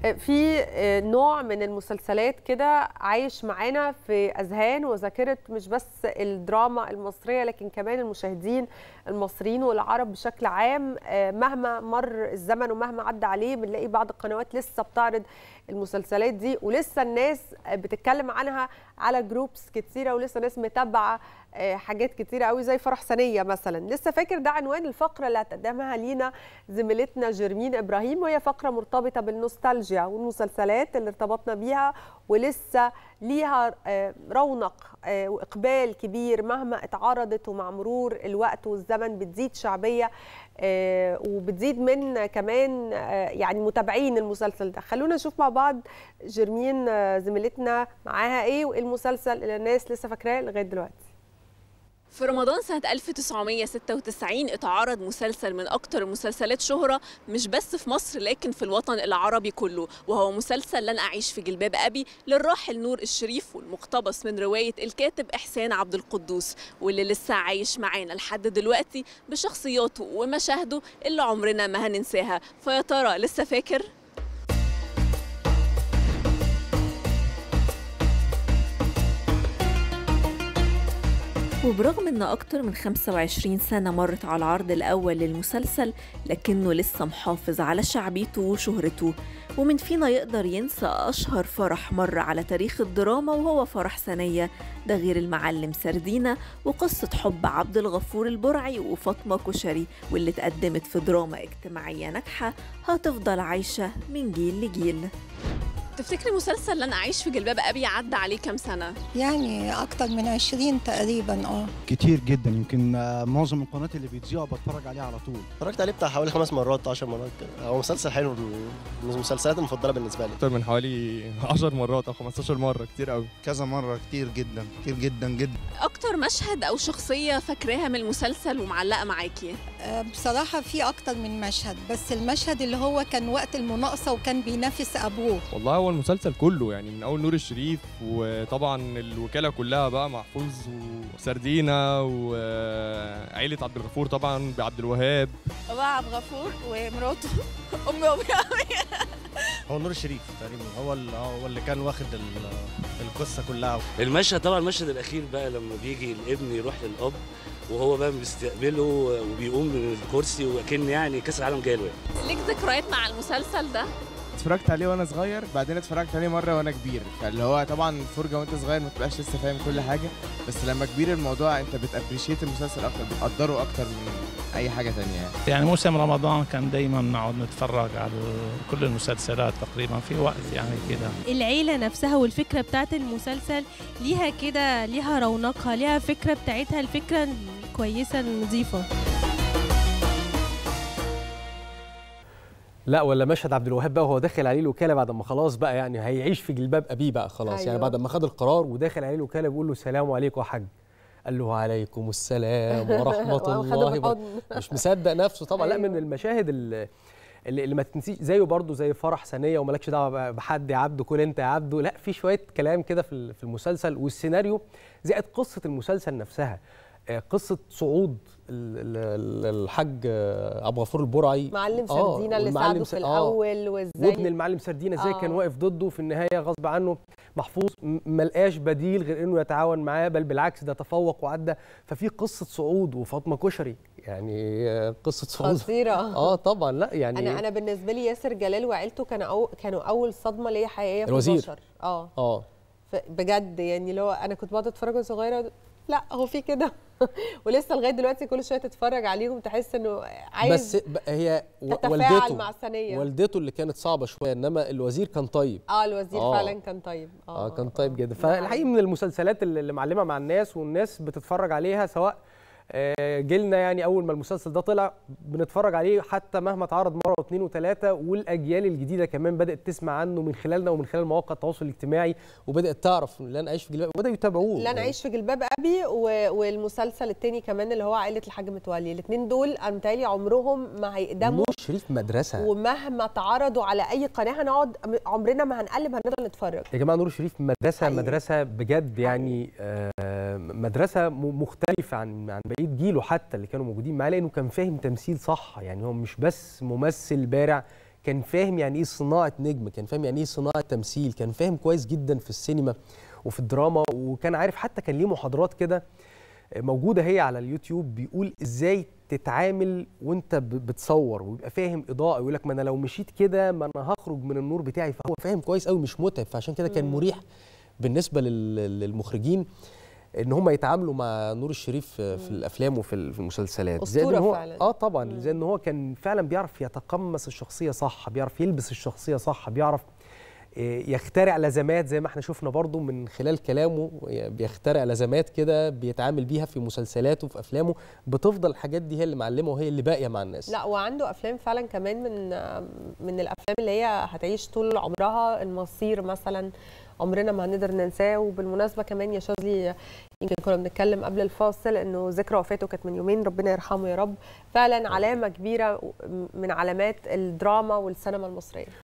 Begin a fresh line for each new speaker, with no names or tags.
في نوع من المسلسلات كده عايش معانا في اذهان وذاكره مش بس الدراما المصريه لكن كمان المشاهدين المصريين والعرب بشكل عام مهما مر الزمن ومهما عدى عليه بنلاقي بعض القنوات لسه بتعرض المسلسلات دي ولسه الناس بتتكلم عنها على جروبس كتيره ولسه ناس متابعه حاجات كتيره قوي زي فرح سنيه مثلا لسه فاكر ده عنوان الفقره اللي هتقدمها لينا زميلتنا جيرمين ابراهيم وهي فقره مرتبطه بالنوستالجيا والمسلسلات اللي ارتبطنا بيها ولسه ليها رونق واقبال كبير مهما اتعرضت ومع مرور الوقت والزمن بتزيد شعبيه وبتزيد من كمان يعني متابعين المسلسل ده خلونا نشوف مع بعض جيرمين زميلتنا معاها ايه وايه المسلسل اللي الناس لسه فاكراه لغايه دلوقتي
في رمضان سنة 1996 اتعرض مسلسل من أكتر المسلسلات شهرة مش بس في مصر لكن في الوطن العربي كله وهو مسلسل لن أعيش في جلباب أبي للراحل نور الشريف والمقتبس من رواية الكاتب إحسان عبد القدوس واللي لسه عايش معانا لحد دلوقتي بشخصياته ومشاهده اللي عمرنا ما هننساها فيا ترى لسه فاكر؟ وبرغم ان اكتر من 25 سنة مرت على العرض الاول للمسلسل لكنه لسه محافظ على شعبيته وشهرته ومن فينا يقدر ينسى اشهر فرح مر على تاريخ الدراما وهو فرح سنية ده غير المعلم سردينة وقصة حب عبد الغفور البرعي وفاطمة كشري واللي اتقدمت في دراما اجتماعية ناجحة هتفضل عايشة من جيل لجيل تفتكري مسلسل لن أعيش في جلباب أبي عدى عليه كام سنة؟
يعني أكتر من 20 تقريبا اه
كتير جدا يمكن معظم القنوات اللي بيتذيعوا بتفرج عليها على طول
اتفرجت عليه بتاع حوالي خمس مرات 10 مرات كده هو مسلسل حلو من المسلسلات المفضله بالنسبه لي
اكتر من حوالي 10 مرات او 15 مره كتير قوي
كذا مره كتير جدا كتير جدا جدا
اكتر مشهد او شخصيه فاكراها من المسلسل ومعلقه معاكي
بصراحه في اكتر من مشهد بس المشهد اللي هو كان وقت المناقصه وكان بينافس ابوه
والله هو المسلسل كله يعني من اول نور الشريف وطبعا الوكاله كلها بقى محفوظ وسردينه وعيله عبد الغفور طبعا بعبد الوهاب
بابا عبد الغفور ومراته امي وابويا
هو نور الشريف تقريبا هو هو اللي كان واخد القصه كلها
المشهد طبعا المشهد الاخير بقى لما بيجي الابن يروح للاب وهو بقى بيستقبله وبيقوم من الكرسي وكأن يعني كاس العالم جاله
يعني. ليك ذكريات مع المسلسل ده؟
اتفرجت عليه وانا صغير بعدين اتفرجت عليه مره وانا كبير فاللي هو طبعا فرجه وانت صغير ما تبقاش لسه فاهم كل حاجه بس لما كبير الموضوع انت بتابريشيت المسلسل اكتر بتقدره اكتر من اي حاجه ثانيه يعني.
يعني موسم رمضان كان دايما نقعد نتفرج على كل المسلسلات تقريبا في وقت يعني كده
العيله نفسها والفكره بتاعت المسلسل ليها كده ليها رونقها ليها فكره بتاعتها الفكره كويسه نظيفه
لا ولا مشهد عبد الوهاب بقى وهو داخل عليه الوكاله بعد ما خلاص بقى يعني هيعيش في جلباب ابيه بقى خلاص أيوه. يعني بعد ما خد القرار وداخل عليه الوكاله بيقول له السلام عليكم يا حاج قال له وعليكم السلام ورحمه الله وبركاته مش مصدق نفسه طبعا لا من المشاهد اللي, اللي ما تنسيش زيه برضه زي فرح سنيه ومالكش دعوه بحد يا عبده كل انت يا عبده لا في شويه كلام كده في المسلسل والسيناريو زائد قصه المسلسل نفسها قصه صعود الحاج ابو غفور البرعي
معلم سردينه اللي ساعده في الاول وازاي
وابن المعلم سردينه ازاي آه. كان واقف ضده في النهايه غصب عنه محفوظ ما لقاش بديل غير انه يتعاون معاه بل بالعكس ده تفوق وعدى ففي قصه صعود وفاطمه كشري يعني قصه صعود
خطيره
اه طبعا لا يعني
انا انا بالنسبه لي ياسر جلال وعيلته كانوا أو كانوا اول صدمه ليا حقيقيه في
الوزير
البشر اه اه بجد يعني لو انا كنت بقعد اتفرج وانا صغيره لا هو في كده ولسه لغايه دلوقتي كل شويه تتفرج عليهم تحس انه عايز
بس هي
والدته مع الثانيه
والدته اللي كانت صعبه شويه انما الوزير كان طيب
اه الوزير آه. فعلا كان طيب
اه, آه كان طيب جدا فالحقيقه من المسلسلات اللي معلمه مع الناس والناس بتتفرج عليها سواء جيلنا يعني اول ما المسلسل ده طلع بنتفرج عليه حتى مهما اتعرض مره واثنين وثلاثه والاجيال الجديده كمان بدات تسمع عنه من خلالنا ومن خلال مواقع التواصل الاجتماعي وبدات تعرف لن اعيش في جلباب وبداوا يتابعوه
لن اعيش في جلباب ابي والمسلسل الثاني كمان اللي هو عائله الحاج متولي الاثنين دول انا متهيألي عمرهم ما هيقدموا
نور شريف مدرسه
ومهما اتعرضوا على اي قناه هنقعد عمرنا ما هنقلب هنفضل نتفرج
يا جماعه نور شريف مدرسه أيوة. مدرسه بجد يعني آه مدرسه مختلفه عن عن بقيه جيله حتى اللي كانوا موجودين معاه لانه كان فاهم تمثيل صح يعني هو مش بس ممثل بارع كان فاهم يعني ايه صناعه نجم كان فاهم يعني ايه صناعه تمثيل كان فاهم كويس جدا في السينما وفي الدراما وكان عارف حتى كان ليه محاضرات كده موجوده هي على اليوتيوب بيقول ازاي تتعامل وانت بتصور ويبقى فاهم اضاءه يقول لك ما انا لو مشيت كده ما انا هخرج من النور بتاعي فهو فاهم كويس قوي مش متعب فعشان كده كان مريح بالنسبه للمخرجين ان هم يتعاملوا مع نور الشريف في الافلام وفي المسلسلات
زي ان
هو
فعلا.
اه طبعا زي ان هو كان فعلا بيعرف يتقمص الشخصيه صح بيعرف يلبس الشخصيه صح بيعرف يخترع لزمات زي ما احنا شفنا برضو من خلال كلامه بيخترع لزمات كده بيتعامل بيها في مسلسلاته وفي افلامه بتفضل الحاجات دي هي اللي معلمه وهي اللي باقيه مع الناس
لا وعنده افلام فعلا كمان من من الافلام اللي هي هتعيش طول عمرها المصير مثلا عمرنا ما هنقدر ننساه وبالمناسبه كمان يا شاذلي يمكن كنا بنتكلم قبل الفاصل انه ذكرى وفاته كانت من يومين ربنا يرحمه يا رب فعلا علامه كبيره من علامات الدراما والسينما المصريه